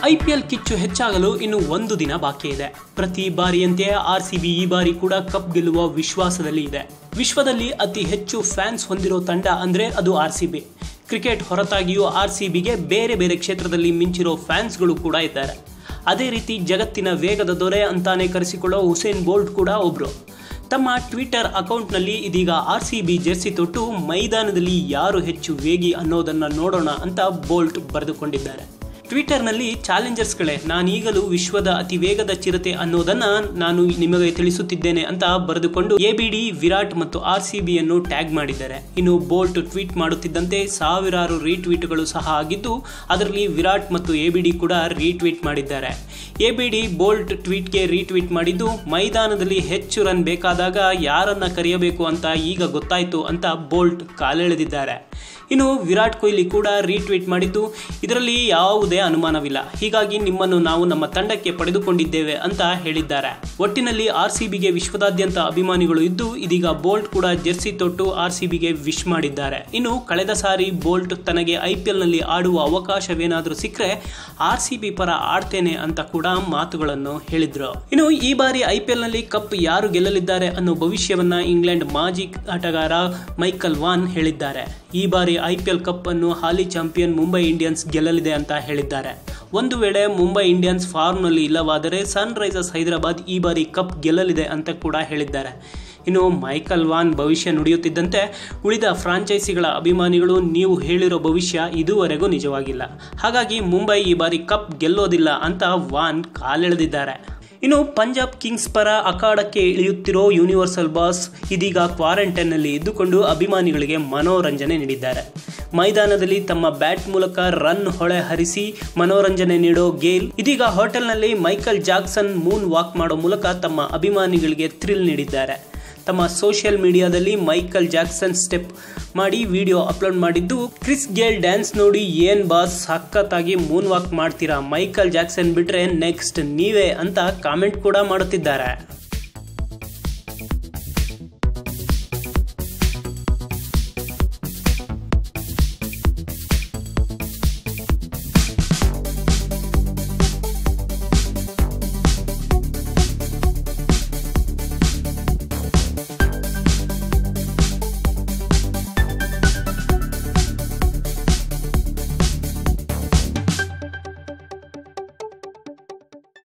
IPL ಕಿಚ್ಚು ಹೆಚ್ಚಾಗಲು ಇನ್ನು ಒಂದು ದಿನ ಬಾಕಿ ಇದೆ ಪ್ರತಿ ಬಾರಿಯಂತೆಯೇ ಆರ್ ಸಿ ಬಿ ಈ ಬಾರಿ ಕೂಡ ಕಪ್ ಗೆಲ್ಲುವ ವಿಶ್ವಾಸದಲ್ಲಿ ಇದೆ ವಿಶ್ವದಲ್ಲಿ ಅತಿ ಹೆಚ್ಚು ಫ್ಯಾನ್ಸ್ ಹೊಂದಿರೋ ತಂಡ ಅಂದ್ರೆ ಅದು ಆರ್ ಸಿ ಬಿ ಕ್ರಿಕೆಟ್ ಹೊರತಾಗಿಯೂ ಆರ್ ಸಿ ಬಿಗೆ ಬೇರೆ ಬೇರೆ ಕ್ಷೇತ್ರದಲ್ಲಿ ಮಿಂಚಿರೋ ಫ್ಯಾನ್ಸ್ಗಳು ಕೂಡ ಇದ್ದಾರೆ ಅದೇ ರೀತಿ ಜಗತ್ತಿನ ವೇಗದ ದೊರೆ ಅಂತಾನೆ ಕರೆಸಿಕೊಳ್ಳೋ ಹುಸೇನ್ ಬೋಲ್ಟ್ ಕೂಡ ಒಬ್ರು ತಮ್ಮ ಟ್ವಿಟರ್ ಅಕೌಂಟ್ನಲ್ಲಿ ಇದೀಗ ಆರ್ ಸಿ ಬಿ ಜೆರ್ಸಿ ತೊಟ್ಟು ಮೈದಾನದಲ್ಲಿ ಯಾರು ಹೆಚ್ಚು ವೇಗಿ ಅನ್ನೋದನ್ನ ನೋಡೋಣ ಅಂತ ಬೋಲ್ಟ್ ಬರೆದುಕೊಂಡಿದ್ದಾರೆ ಟ್ವಿಟರ್ನಲ್ಲಿ ಚಾಲೆಂಜರ್ಸ್ಗಳೇ ನಾನೀಗಲೂ ವಿಶ್ವದ ಅತಿ ವೇಗದ ಚಿರತೆ ಅನ್ನೋದನ್ನ ನಾನು ನಿಮಗೆ ತಿಳಿಸುತ್ತಿದ್ದೇನೆ ಅಂತ ಬರೆದುಕೊಂಡು ಎಬಿಡಿ ವಿರಾಟ್ ಮತ್ತು ಆರ್ ಸಿ ಬಿಯನ್ನು ಟ್ಯಾಗ್ ಮಾಡಿದ್ದಾರೆ ಇನ್ನು ಬೋಲ್ಟ್ ಟ್ವೀಟ್ ಮಾಡುತ್ತಿದ್ದಂತೆ ಸಾವಿರಾರು ರೀಟ್ವೀಟ್ಗಳು ಸಹ ಆಗಿದ್ದು ಅದರಲ್ಲಿ ವಿರಾಟ್ ಮತ್ತು ಎಬಿಡಿ ಕೂಡ ರೀಟ್ವೀಟ್ ಮಾಡಿದ್ದಾರೆ ಎಬಿಡಿ ಬೋಲ್ಟ್ ಟ್ವೀಟ್ಗೆ ರೀಟ್ವೀಟ್ ಮಾಡಿದ್ದು ಮೈದಾನದಲ್ಲಿ ಹೆಚ್ಚು ರನ್ ಬೇಕಾದಾಗ ಯಾರನ್ನ ಕರೆಯಬೇಕು ಅಂತ ಈಗ ಗೊತ್ತಾಯ್ತು ಅಂತ ಬೋಲ್ಟ್ ಕಾಲೆಳೆದಿದ್ದಾರೆ ಇನ್ನು ವಿರಾಟ್ ಕೊಹ್ಲಿ ಕೂಡ ರೀಟ್ವೀಟ್ ಮಾಡಿದ್ದು ಇದರಲ್ಲಿ ಯಾವುದೇ ಅನುಮಾನವಿಲ್ಲ ಹೀಗಾಗಿ ನಿಮ್ಮನ್ನು ನಾವು ನಮ್ಮ ತಂಡಕ್ಕೆ ಪಡೆದುಕೊಂಡಿದ್ದೇವೆ ಅಂತ ಹೇಳಿದ್ದಾರೆ ಒಟ್ಟಿನಲ್ಲಿ ಆರ್ ಸಿ ಬಿಗೆ ವಿಶ್ವದಾದ್ಯಂತ ಅಭಿಮಾನಿಗಳು ಇದ್ದು ಇದೀಗ ಬೋಲ್ಟ್ ಕೂಡ ಜೆರ್ಸಿ ತೊಟ್ಟು ಆರ್ ಸಿ ಬಿಗೆ ವಿಶ್ ಮಾಡಿದ್ದಾರೆ ಇನ್ನು ಕಳೆದ ಸಾರಿ ಬೋಲ್ಟ್ ತನಗೆ ಐ ಪಿ ಎಲ್ ನಲ್ಲಿ ಆಡುವ ಅವಕಾಶವೇನಾದರೂ ಸಿಕ್ಕರೆ ಆರ್ ಸಿ ಬಿ ಪರ ಆಡ್ತೇನೆ ಅಂತ ಕೂಡ ಮಾತುಗಳನ್ನು ಹೇಳಿದ್ರು ಇನ್ನು ಈ ಬಾರಿ ಐ ಪಿ ಎಲ್ ನಲ್ಲಿ ಕಪ್ ಯಾರು ಗೆಲ್ಲಲಿದ್ದಾರೆ ಅನ್ನೋ ಭವಿಷ್ಯವನ್ನ ಇಂಗ್ಲೆಂಡ್ ಮಾಜಿ ಆಟಗಾರ ಮೈಕಲ್ ವಾನ್ ಹೇಳಿದ್ದಾರೆ ಈ ಬಾರಿ ಐ ಪಿ ಎಲ್ ಕಪ್ ಅನ್ನು ಹಾಲಿ ಚಾಂಪಿಯನ್ ಮುಂಬೈ ಇಂಡಿಯನ್ಸ್ ಗೆಲ್ಲಲಿದೆ ಅಂತ ಹೇಳಿದ್ದಾರೆ ಒಂದು ವೇಳೆ ಮುಂಬೈ ಇಂಡಿಯನ್ಸ್ ಫಾರ್ಮ್ನಲ್ಲಿ ಇಲ್ಲವಾದರೆ ಸನ್ ರೈಸರ್ಸ್ ಹೈದರಾಬಾದ್ ಈ ಬಾರಿ ಕಪ್ ಗೆಲ್ಲಲಿದೆ ಅಂತ ಕೂಡ ಹೇಳಿದ್ದಾರೆ ಇನ್ನು ಮೈಕಲ್ ವಾನ್ ಭವಿಷ್ಯ ನುಡಿಯುತ್ತಿದ್ದಂತೆ ಉಳಿದ ಫ್ರಾಂಚೈಸಿಗಳ ಅಭಿಮಾನಿಗಳು ನೀವು ಹೇಳಿರೋ ಭವಿಷ್ಯ ಇದುವರೆಗೂ ನಿಜವಾಗಿಲ್ಲ ಹಾಗಾಗಿ ಮುಂಬೈ ಈ ಬಾರಿ ಕಪ್ ಗೆಲ್ಲೋದಿಲ್ಲ ಅಂತ ವಾನ್ ಕಾಲೆಳೆದಿದ್ದಾರೆ ಇನ್ನು ಪಂಜಾಬ್ ಕಿಂಗ್ಸ್ ಪರ ಅಖಾಡಕ್ಕೆ ಇಳಿಯುತ್ತಿರೋ ಯೂನಿವರ್ಸಲ್ ಬಾಸ್ ಇದೀಗ ಕ್ವಾರಂಟೈನ್ನಲ್ಲಿ ಇದ್ದುಕೊಂಡು ಅಭಿಮಾನಿಗಳಿಗೆ ಮನೋರಂಜನೆ ನೀಡಿದ್ದಾರೆ ಮೈದಾನದಲ್ಲಿ ತಮ್ಮ ಬ್ಯಾಟ್ ಮೂಲಕ ರನ್ ಹೊಳೆ ಹರಿಸಿ ಮನೋರಂಜನೆ ನೀಡೋ ಗೇಲ್ ಇದೀಗ ಹೋಟೆಲ್ನಲ್ಲಿ ಮೈಕಲ್ ಜಾಕ್ಸನ್ ಮೂನ್ ವಾಕ್ ಮಾಡೋ ಮೂಲಕ ತಮ್ಮ ಅಭಿಮಾನಿಗಳಿಗೆ ಥ್ರಿಲ್ ನೀಡಿದ್ದಾರೆ ತಮ್ಮ ಸೋಷಿಯಲ್ ಮೀಡಿಯಾದಲ್ಲಿ ಮೈಕಲ್ ಜಾಕ್ಸನ್ ಸ್ಟೆಪ್ ಮಾಡಿ ವಿಡಿಯೋ ಅಪ್ಲೋಡ್ ಮಾಡಿದ್ದು ಕ್ರಿಸ್ ಗೇಲ್ ಡ್ಯಾನ್ಸ್ ನೋಡಿ ಏನ್ ಬಾಸ್ ಸಖತ್ತಾಗಿ ಮೂನ್ ವಾಕ್ ಮಾಡ್ತೀರಾ ಮೈಕಲ್ ಜಾಕ್ಸನ್ ಬಿಟ್ರೆ ನೆಕ್ಸ್ಟ್ ನೀವೇ ಅಂತ ಕಾಮೆಂಟ್ ಕೂಡ ಮಾಡುತ್ತಿದ್ದಾರೆ